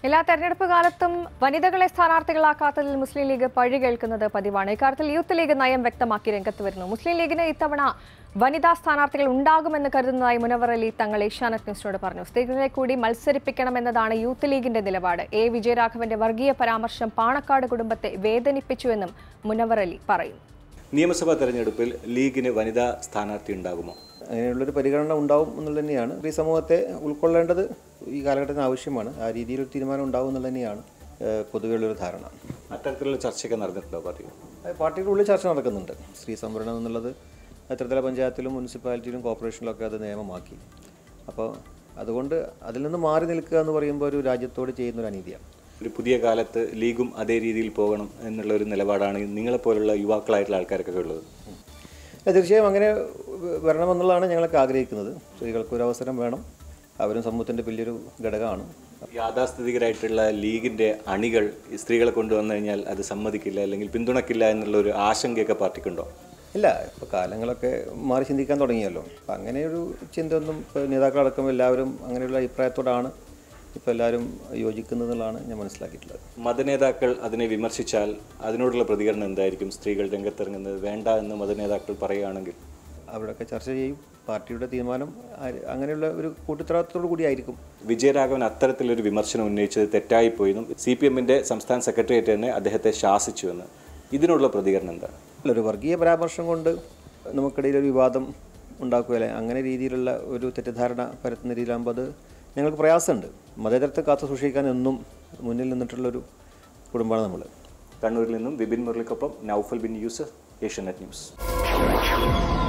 എല്ലാ തെരഞ്ഞെടുപ്പ് കാലത്തും വനിതകളെ സ്ഥാനാർത്ഥികളാക്കാത്തതിൽ മുസ്ലിം ലീഗ് പഴി കേൾക്കുന്നത് പതിവാണ് ഇക്കാര്യത്തിൽ യൂത്ത് ലീഗ് നയം വ്യക്തമാക്കി രംഗത്ത് വരുന്നു മുസ്ലിം ലീഗിന് ഇത്തവണ വനിതാ സ്ഥാനാർത്ഥികൾ ഉണ്ടാകുമെന്ന് കരുതുന്നതായി മുനവർ അലി തങ്ങൾ ഏഷ്യാനെറ്റ് ന്യൂസിനോട് പറഞ്ഞു സ്ത്രീകളെ കൂടി മത്സരിപ്പിക്കണമെന്നതാണ് യൂത്ത് ലീഗിന്റെ നിലപാട് എ വിജയരാഘവന്റെ വർഗീയ പരാമർശം പാണക്കാട് കുടുംബത്തെ വേദനിപ്പിച്ചുവെന്നും മുനവർ അലി പറയുന്നു നിയമസഭാ തെരഞ്ഞെടുപ്പിൽ ലീഗിന് വനിതാ സ്ഥാനാർത്ഥി ഉണ്ടാകുമോ അങ്ങനെയുള്ളൊരു പരിഗണന ഉണ്ടാവും എന്നുള്ളത് തന്നെയാണ് ഈ സമൂഹത്തെ ഉൾക്കൊള്ളേണ്ടത് ഈ കാലഘട്ടത്തിന് ആവശ്യമാണ് ആ രീതിയിലൊരു തീരുമാനം ഉണ്ടാവും എന്നുള്ളത് തന്നെയാണ് ഏഹ്, പൊതുവെയുള്ളൊരു ധാരണ അത്തരത്തിലുള്ള ചർച്ചയൊക്കെ നടന്നിട്ടുണ്ടോ പാർട്ടി അത് പാർട്ടിയുടെ ഉള്ളിൽ ചർച്ച നടക്കുന്നുണ്ട് സ്ത്രീ സംവരണം എന്നുള്ളത് ത്രിതല പഞ്ചായത്തിലും മുനിസിപ്പാലിറ്റിയിലും കോർപ്പറേഷനിലൊക്കെ അത് നിയമമാക്കി അപ്പോൾ അതുകൊണ്ട് അതിൽ നിന്ന് മാറി നിൽക്കുക എന്ന് പറയുമ്പോൾ ഒരു രാജ്യത്തോട് ചെയ്യുന്ന ഒരു അനീതിയാണ് ഒരു പുതിയ കാലത്ത് ലീഗും അതേ രീതിയിൽ പോകണം എന്നുള്ള ഒരു നിലപാടാണ് നിങ്ങളെപ്പോലുള്ള യുവാക്കളായിട്ടുള്ള ആൾക്കാർക്കൊക്കെ ഉള്ളത് അല്ല, തീർച്ചയായും അങ്ങനെ വരണമെന്നുള്ളതാണ് ഞങ്ങളൊക്കെ ആഗ്രഹിക്കുന്നത് സ്ത്രീകൾക്ക് ഒരു അവസരം വേണം അവരും സമൂഹത്തിൻ്റെ വലിയൊരു ഘടകമാണ് യാഥാസ്ഥിതികരായിട്ടുള്ള ലീഗിന്റെ അണികൾ ഈ സ്ത്രീകളെ കൊണ്ടുവന്നു കഴിഞ്ഞാൽ അത് സമ്മതിക്കില്ല അല്ലെങ്കിൽ പിന്തുണക്കില്ല എന്നുള്ള ഒരു ആശങ്കയൊക്കെ പാർട്ടിക്കുണ്ടോ ഇല്ല ഇപ്പോൾ കാലങ്ങളൊക്കെ മാറി ചിന്തിക്കാൻ തുടങ്ങിയല്ലോ അപ്പം അങ്ങനെ ഒരു ചിന്തയൊന്നും ഇപ്പോൾ നേതാക്കളടക്കം എല്ലാവരും അങ്ങനെയുള്ള അഭിപ്രായത്തോടാണ് ഇപ്പോൾ എല്ലാവരും യോജിക്കുന്നതെന്നുള്ളതാണ് ഞാൻ മനസ്സിലാക്കിയിട്ടുള്ളത് മതനേതാക്കൾ അതിനെ വിമർശിച്ചാൽ അതിനോടുള്ള പ്രതികരണം എന്തായിരിക്കും സ്ത്രീകൾ രംഗത്തിറങ്ങുന്നത് വേണ്ട എന്ന് മതനേതാക്കൾ പറയുകയാണെങ്കിൽ അവരൊക്കെ ചർച്ച ചെയ്യും പാർട്ടിയുടെ തീരുമാനം ആര് അങ്ങനെയുള്ള ഒരു കൂട്ടിത്തരത്തോടു കൂടി ആയിരിക്കും വിജയരാഘവൻ അത്തരത്തിലൊരു വിമർശനം ഉന്നയിച്ചത് തെറ്റായിപ്പോയെന്നും സി പി എമ്മിന്റെ സംസ്ഥാന സെക്രട്ടേറിയറ്റ് തന്നെ അദ്ദേഹത്തെ ശാസിച്ചുവെന്ന് ഇതിനുള്ള പ്രതികരണം എന്താണ് അല്ല ഒരു വർഗീയ പരാമർശം കൊണ്ട് നമുക്കിടയിൽ ഒരു വിവാദം ഉണ്ടാക്കുകയല്ലേ അങ്ങനെ രീതിയിലുള്ള ഒരു തെറ്റിദ്ധാരണ പരത്തുന്ന രീതിയിലാകുമ്പോൾ അത് ഞങ്ങൾക്ക് പ്രയാസമുണ്ട് മതേതരത്തെ കാത്തു സൂക്ഷിക്കാൻ എന്നും മുന്നിൽ നിന്നിട്ടുള്ളൊരു കുടുംബമാണ് നമ്മൾ കണ്ണൂരിൽ നിന്നും വിപിൻ മുരളിക്കൊപ്പം നൌഫൽ ബിൻ യൂസഫ് ഏഷ്യനെറ്റ് ന്യൂസ്